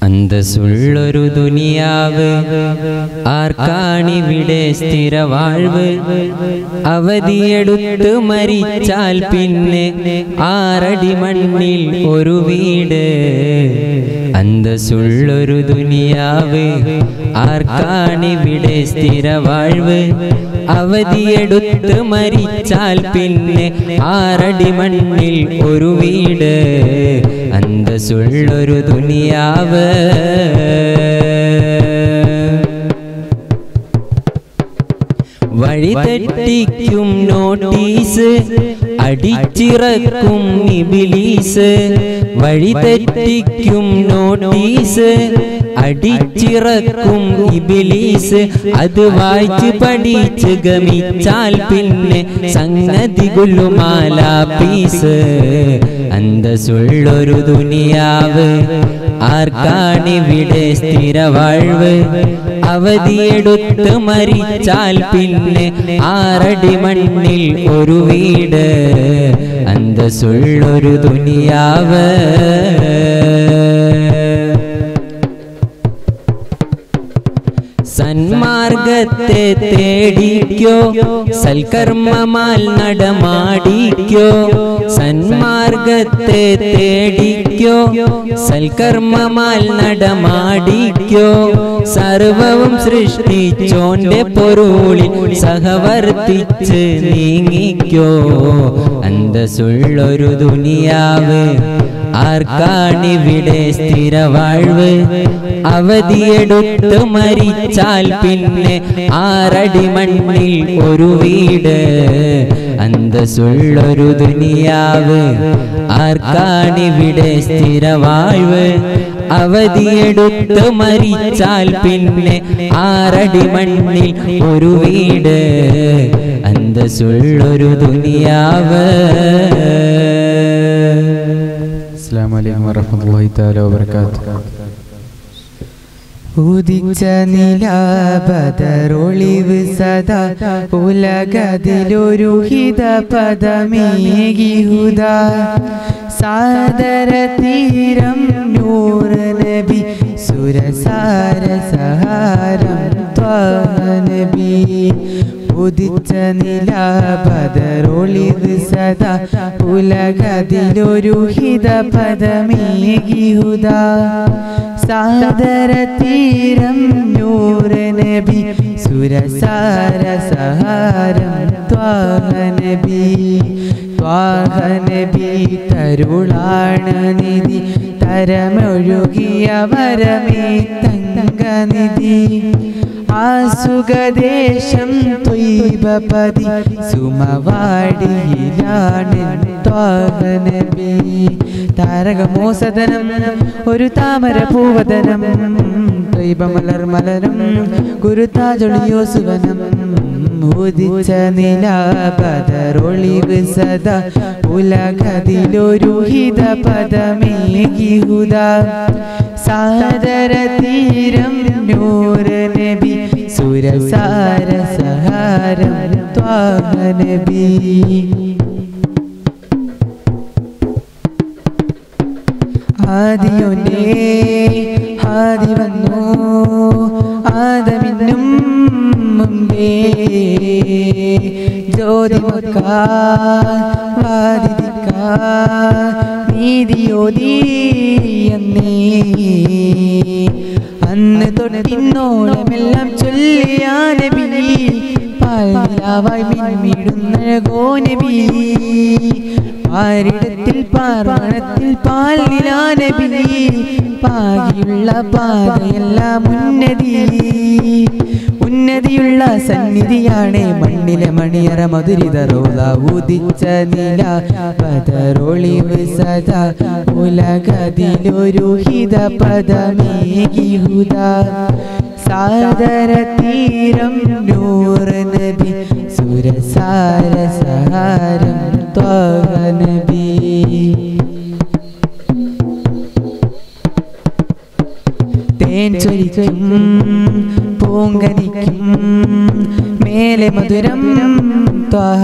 അന്തസ്സുള്ളൊരു ദുനിയാവ് ആർക്കാണിവിടെ സ്ഥിരവാഴ്വ് അവധിയെടുത്ത് മരിച്ചാൽ പിന്നെ ആറടി മണ്ണിൽ ഒരു വീട് അന്തസ്സുള്ളൊരു ദുനിയാവ് ആർക്കാണിവിടെ സ്ഥിരവാഴ്വ് അവധിയെടുത്ത് മരിച്ചാൽ പിന്നെ ആറടി മണ്ണിൽ ഒരു വീട് അന്തസ്സുള്ളൊരു ദുനിയാവ് വഴിതെറ്റിക്കും നോട്ടീസ് അടിച്ചിറക്കും ഇബിലീസ് വഴിതെറ്റിക്കും നോട്ടീസ് അടിച്ചിറക്കും ഇബിലീസ് അത് വായിച്ച് പഠിച്ച് ഗമിച്ചാൽ പിന്നെ സംഗതി ഗുലുമാല പീസ് അന്തസ്സുള്ളൊരു ദുനിയാവ് ആർക്കാണിവിടെ സ്ഥിരവാഴ്വ് അവധിയെടുത്ത് മരിച്ചാൽ പിന്നെ ആറടി മണ്ണിൽ ഒരു വീട് അന്തസ്സുള്ളൊരു ദുനിയാവ് സന്മാർഗത്തെ തേടിക്കോ സൽക്കർമ്മമാൽ നടമാടിക്കോ സന്മാർഗത്തെ തേടിക്കോ സൽക്കർമ്മമാൽ നടമാടിക്കോ സർവവും സൃഷ്ടിച്ചോന്റെ പൊരുളിൽ സഹവർത്തിച്ച് നീങ്ങിക്കോ അന്തസ്സുള്ളൊരു ദുനിയാവ് ആർക്കാണിവിടെ സ്ഥിരവാഴ്വ് അവധിയെടുത്ത് മരിച്ചാൽ പിന്നെ ആറടി മണ്ണിൽ ഒരു വീട് അന്തസ്സുള്ളൊരു ദുനിയാവ് ആർക്കാണിവിടെ സ്ഥിരവാഴ്വ് അവധിയെടുത്ത് മരിച്ചാൽ പിന്നെ ആറടി മണ്ണിൽ ഒരു വീട് അന്തസ്സുള്ളൊരു ദുനിയാവ് അസ്സാം വലൈക്കും വറഹമത്തല്ലാഹി തആല വബറകാതുഹു ഉദിച്ച നിലാപതറൊളിവ് സദാ ഉലകതിലൊരു ഹിത പദമേകിഹുദ സാദര തീരം നൂർ നബി സുരസാര സഹാരം ത്വാഹ നബി ഉദിച്ച നിലാപതറൊളിവ് സദാ ഉലകതിലൊരു ഹിത പദമേകിഹുദ സാദര തീരം നൂർ നബി സുരസാര സഹാരം ത്വാഹ നബി ത്വാഹ നബി തരുളാണ നിധി തരമൊഴുകിയ വരമേ തങ്കനിധി ആസുഖദേശം ത്വൈബപതി സുമവാടിയിലാണ് ത്വാഹ നബി താരകമോസദനം ഒരു താമര പൂവദനം ത്വൈബമലർ മലരും ഗുരുതാജൊളിയോ സുവനം ഉദിച്ച നിലാപതറൊളിവ് സദാ ഉലകതിലൊരു ഹിത പദമേകിഹുദ സാദര തീരം നൂർ നബി സുരസാര സഹാരം ത്വാഹ നബി ആദിയൊന്നേ ആദി വന്നു ആദമിന്നും മുമ്പേ ജ്യോതിമക്കാദിക്കാ നീതിയോതി എന്നേ അന്ന് തൊട്ടിന്നോളമെല്ലാം ചൊല്ലിയാ നബി പാൽനിലാവായി മിന്നിടുന്ന ഗോനബി പാരിടത്തിൽ പാർവണത്തിൽ പാൽ നിലാനബി പാകിയുള്ള പാതയെല്ലാം ഉന്നതി ഉന്നതിയുള്ള സന്നിധിയാണ് മണ്ണിലെ മണിയറ മധുരിത റോള ഉദിച്ച നില പദറൊളിവ് സദാ ഉലകതിലൊരു ഹിത പദമേകിഹുദ സാദര തീരം നൂർ നബി സുരസാര സഹാരം ത്വാഹ നബി തേൻ ചൊരിക്കും പൂങ്കനിക്കും മേലെ മധുരം ത്വാഹ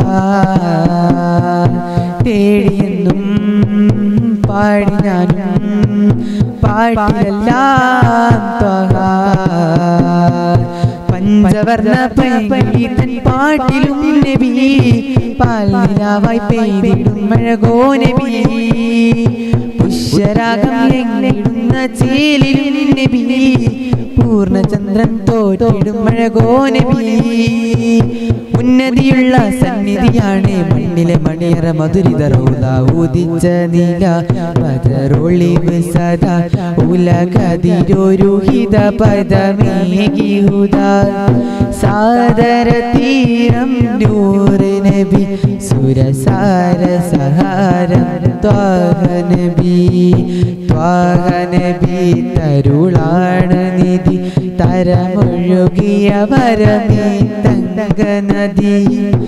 തേടിയെന്നും പാടി ഞാനും പാട്ടിലെല്ലാം ത്വഹ പഞ്ചവർണ്ണ പൈതൻ പാട്ടിലും നബി പാൽനിലാവായി പെയ്തിടും മഴകോ നബി പുഷ്യരാഗം എങ്ങിടുന്ന ചേലിലും നബി പൂർണ്ണചന്ദ്രൻ തോറ്റിടും മഴകോ നബി ഉന്നതിയുള്ള സന്നിധിയാണ് മണ്ണിലെ മണിയറ മധുരിത റൗദ ഉദിച്ച നീല പദറൊളിവ് സദാ ഉലകതിരൊരു ഹിത പദമേകിഹുദ സാദര തീരം നൂറ് നബി സുരസാര സഹാരം ത്വാഹ നബി ത്വാഹ നബി തരുളാണ് നിധി തരമൊഴുകിയ വരമേ തങ്ക നദി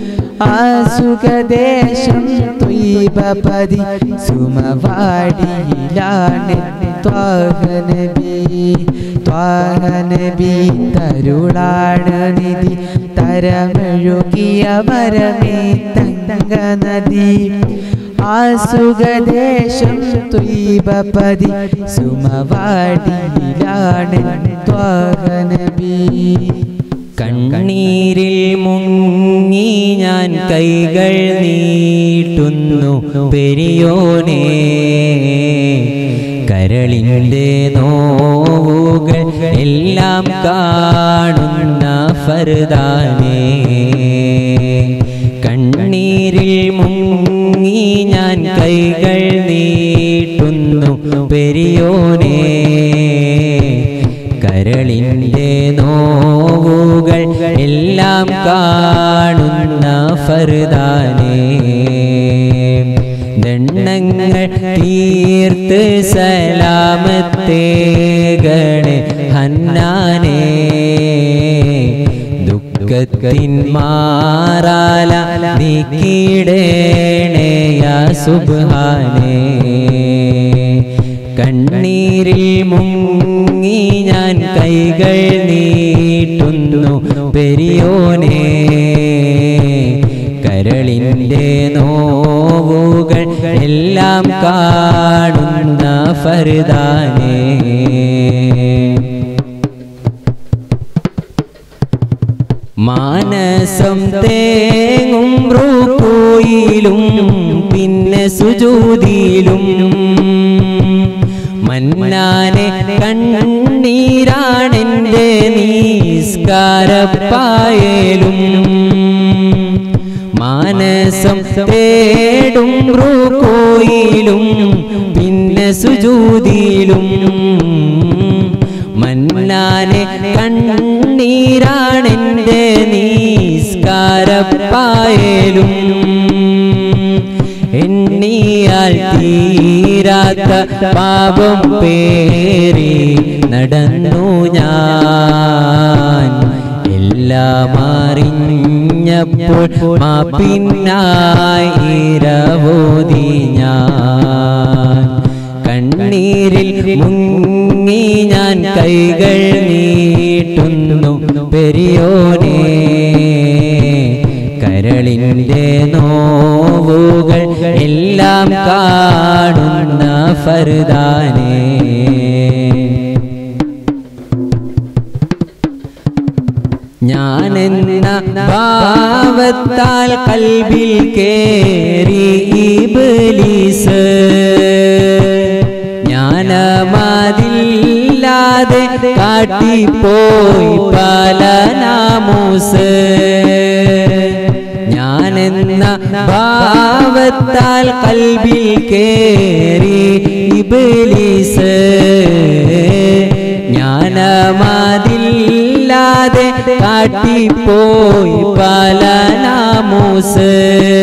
ആസുഖദേശം ത്വീപതി സുമവാടിയിലാണ് ത്വാഹ നബി ത്വാഹ നബി തരുളാണ് നിധി തരമൊഴുകിയ വരമേ തങ്ക നദി ആസുഖദേശം ത്വീപതി സുമവാടിയിലാണ് ത്വാഹ നബി കണ്ണീരിൽ മുങ്ങി ഞാൻ കൈകൾ നീട്ടുന്നു പെരിയോനെ കരളിൻ്റെ നോവുകൾ എല്ലാം കാണുന്ന ഫർദാനേ കണ്ണീരിൽ മുങ്ങി ഞാൻ കൈകൾ നീട്ടുന്നു പെരിയോനെ കരളിൻ്റെ നോവുകൾ എല്ലാം കാണുന്ന ഫർദാനേ ദണ്ണങ്ങൾ തീർത്ത് സലാമത്തേകണേ ഹന്നാനേ ദുഃഖത്തിൻ മാറാല നീക്കിടേണേയ സുബാനേ കണ്ണീരിൽ മുങ്ങി ഞാൻ കൈകൾ നീട്ടുന്നു പെരിയോനെ കരളിൻ്റെ നോവുകൾ എല്ലാം കാണുന്ന ഫർദാനേ മാനസം തേങ്ങും റൂപ്പോയിലും പിന്നെ സുജൂതിയിലും മന്നാനെ കണ്ണീരാണെൻ്റെ നീസ്കാരപ്പായലും മാനസം തേടും റൂക്കോയിലും പിന്നെ സുജൂതിയിലും മന്നാനെ കണ്ണീരാണെൻ്റെ നീസ്കാരപ്പായലും എണ്ണിയാൽ തീരാത്ത പാപം പേറി നടന്നു ഞാൻ എല്ലാം അറിഞ്ഞപ്പോൾ മാപ്പിന്നായി ഇരവോതി ഞാൻ കണ്ണീരിൽ മുങ്ങി ഞാൻ കൈകൾ നീട്ടുന്നു പെരിയോനെ കരളിൻ്റെ നോവുകൾ എല്ലാം കാണുന്ന ഫർദാനേ ഞാനെന്ന ഭാവത്താൽ കൽബിൽ കേറി ഇബ്ലീസ് ജ്ഞാനമാതില്ലാതെ കാട്ടിപ്പോയി പല നാമൂസ് ഞാനെന്ന ഭാവത്താൽ കൽബിൽ കേറി ഇബ്ലീസ് ജ്ഞാനമാതില്ലാതെ കാട്ടിപ്പോയി പല നാമൂസ്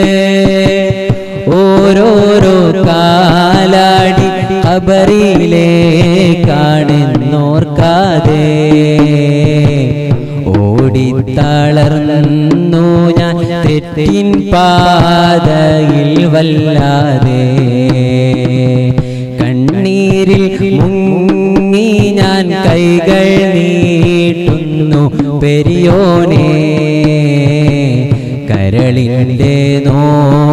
ഓരോരോ കാലാടി ഖബറിലെ കാണുന്നോർക്കാതെ ഓടിത്തളർന്നു ഞാൻ തെറ്റിൻ പാതയിൽ വല്ലാതെ കണ്ണീരിൽ മുങ്ങി ഞാൻ കൈകൾ നീട്ടുന്നു പെരിയോനെ കരളിൻ്റെ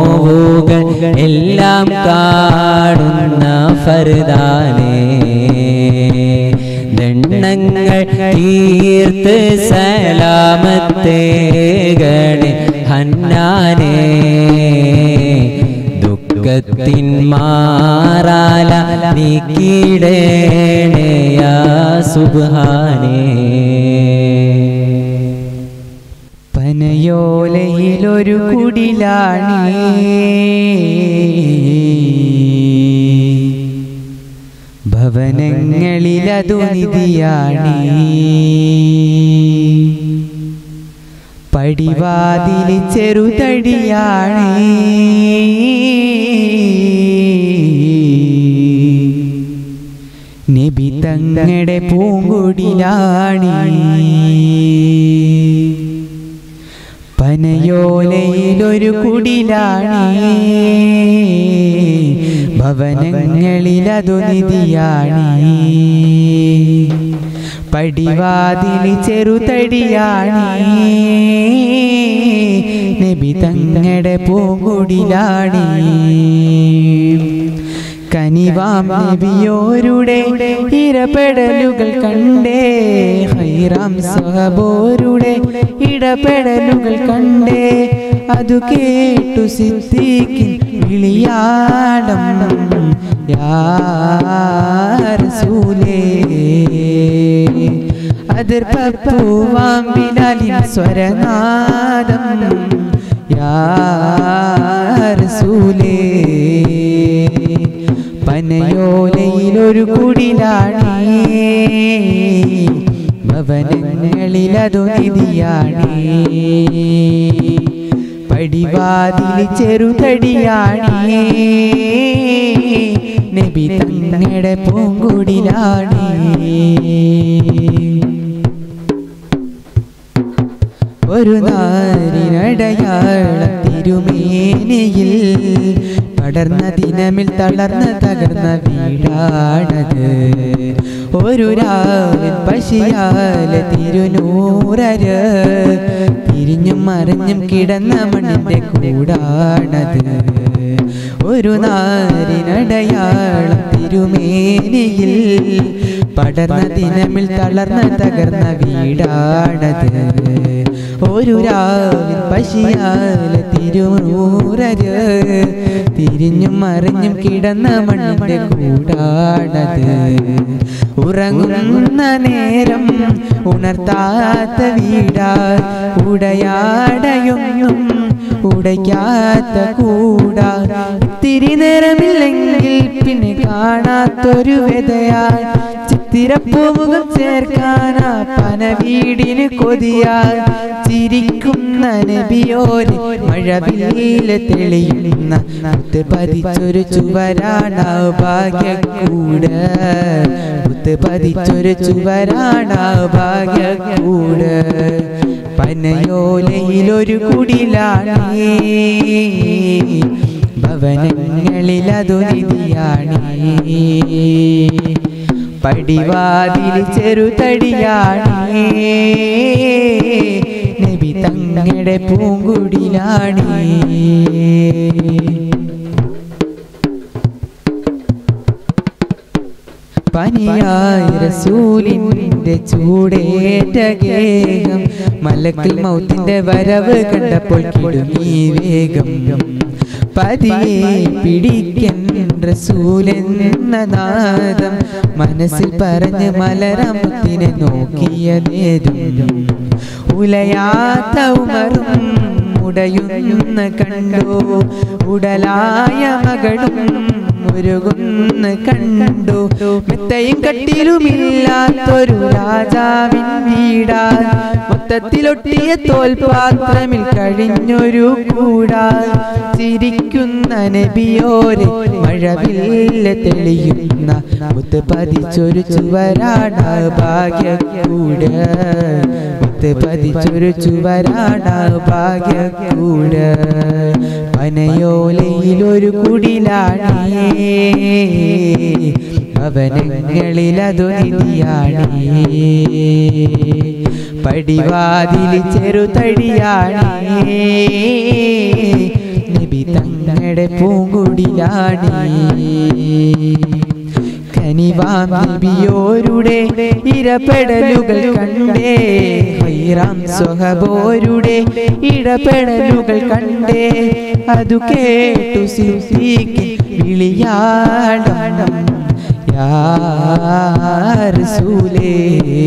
നോവുകൾ എല്ലാം കാണുന്ന ഫർദാനേ ദണ്ണങ്ങൾ തീർത്ത് സലാമത്തേകണേ ഹന്നാനേ ദുഃഖത്തിൻ മാറാല നീക്കിടേണയാ സുബാനേ പനയോലയിലൊരു കുടിലാണ് ഭവനങ്ങളിലതു നിധിയാണ് പടിവാതിൽ ചെറുതടിയാണ് നബി തങ്ങളുടെ പൂങ്കുടിലാണ് പനയോലയിലൊരു കുടിലാണ് ഭവനങ്ങളിലതു നിധിയാണ് പടിവാതിൽ ചെറുതടിയാണ് നബി തങ്ങളുടെ പൂങ്കുടിലാണ് കനിവാം നബിയോരുടെ ഇരപെടലുകൾ കണ്ടേ ഹൈറാം സഹബോരുടെ ഇടപെടലുകൾ കണ്ടേ അതു കേട്ടു സിദ്ദീഖിൻ വിളിയാടം യാ റസൂലേ അതിർപ്പൂവാം ബിലാലിൻ സ്വരനാദം യാ റസൂലേ പനയോലയിലൊരു കുടിലാണ് ഭവനങ്ങളിലതു നിധിയാണ് പടിവാതിൽ ചെറുതടിയാണ് നബി തങ്ങളുടെ പൂങ്കുടിലാണ് ഒരു നാരിനടയാളം തിരുമേനിയിൽ പടർന്ന ദിനമിൽ തളർന്ന തകർന്ന വീടാണത് ഒരു രാവിൻ പശിയാല തിരുനൂറര് തിരിഞ്ഞും മറിഞ്ഞും കിടന്ന മണ്ണിന്റെ കൂടാണത് ഒരു നാരിനടയാളം തിരുമേനിയിൽ പടർന്ന ദിനമിൽ തളർന്ന തകർന്ന വീടാണത് ഒരു രാവിൻ പശിയാല തിരുനൂറര് തിരിഞ്ഞും മറിഞ്ഞും കിടന്ന മണ്ണിന്റെ കൂടാണത് ഉറങ്ങുന്ന നേരം ഉണർത്താത്ത വീടാ ഉടയാടയൊന്നും ഉടയ്ക്കാത്ത കൂടാ ഇത്തിരി നേരമില്ലെങ്കിൽ പിന്നെ കാണാത്തൊരു വ്യതയാ ചിത്തിരപ്പൂമുഖം ചേർക്കാനാ പന വീടിന് കൊതിയാ ചിരിക്കുന്ന നബിയോര് മഴവില്ല തെളിയുന്ന മുത്ത് പതിച്ചൊരു ചുവരാണ ഭാഗ്യക്കൂട് മുത്ത് പതിച്ചൊരു ചുവരാണ ഭാഗ്യക്കൂട് പനയോലയിലൊരു കുടിലാണ് ഭവനങ്ങളിലതു നിധിയാണ് പടിവാതിൽ ചെറുതടിയാണ് നബി തങ്ങളുടെ പൂങ്കുടിലാണ് പനിയായ റസൂലിന്റെ ചൂടേറ്റ ഗേഹം മലക്കിൽ മൗത്തിന്റെ വരവ് കണ്ടപ്പോൾ കിടുങ്ങി വേഗം പതിയെ പിടിക്കൻ റസൂലെന്ന നാദം മനസ്സിൽ പറഞ്ഞ് മലരമുത്തിനെ നോക്കിയ നേരം ഉലയാത്ത ഉമറും ഉടയുന്ന കണ്ടു ഉടലായ മകളും ഉരുകുന്ന കണ്ടു മെത്തയും കട്ടിലുമില്ലാത്തൊരു രാജാവിൻ വീടാ മൊത്തത്തിലൊട്ടിയ തോൽപാത്രമിൽ കഴിഞ്ഞൊരു കൂടാ ചിരിക്കുന്ന നബിയോരെ മഴവില്ല തെളിയുന്ന മുത്ത് പതിച്ചൊരു ചുവരാട ഭാഗ്യക്കൂട് മുത്ത് പതിച്ചൊരു ചുവരാട ഭാഗ്യക്കൂട് പനയോലയിലൊരു കുടിലാണ് ഭവനങ്ങളിലതു നിധിയാണ് പടിവാതിൽ ചെറുതടിയാണ് നബി തങ്ങളുടെ പൂങ്കുടിലാണ് കനിവാം നബിയോരുടെ ഇരപെടലുകൾ കണ്ടേ ഹൈറാം സ്വഹബോരുടെ ഇടപെടലുകൾ കണ്ടേ അതു കേട്ടു സിദ്ദീഖിൻ വിളിയാടം യാ റസൂലേ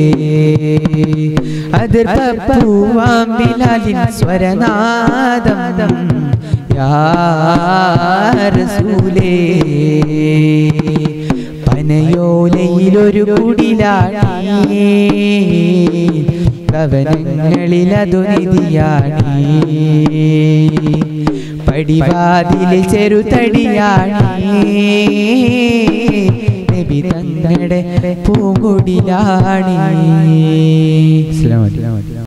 അതിർ പപ്പുവാം ബിലാലിൻ സ്വരനാദം യാ റസൂലേ പനയോലയിലൊരു കുടിലാണി കവനങ്ങളിലതു നിധിയാണി പടിവാതിലെ ചെറുതടിയാണി നബി തങ്ങളുടെ പൂങ്കുടിലാണി അസ്സലാമു അലൈക്കും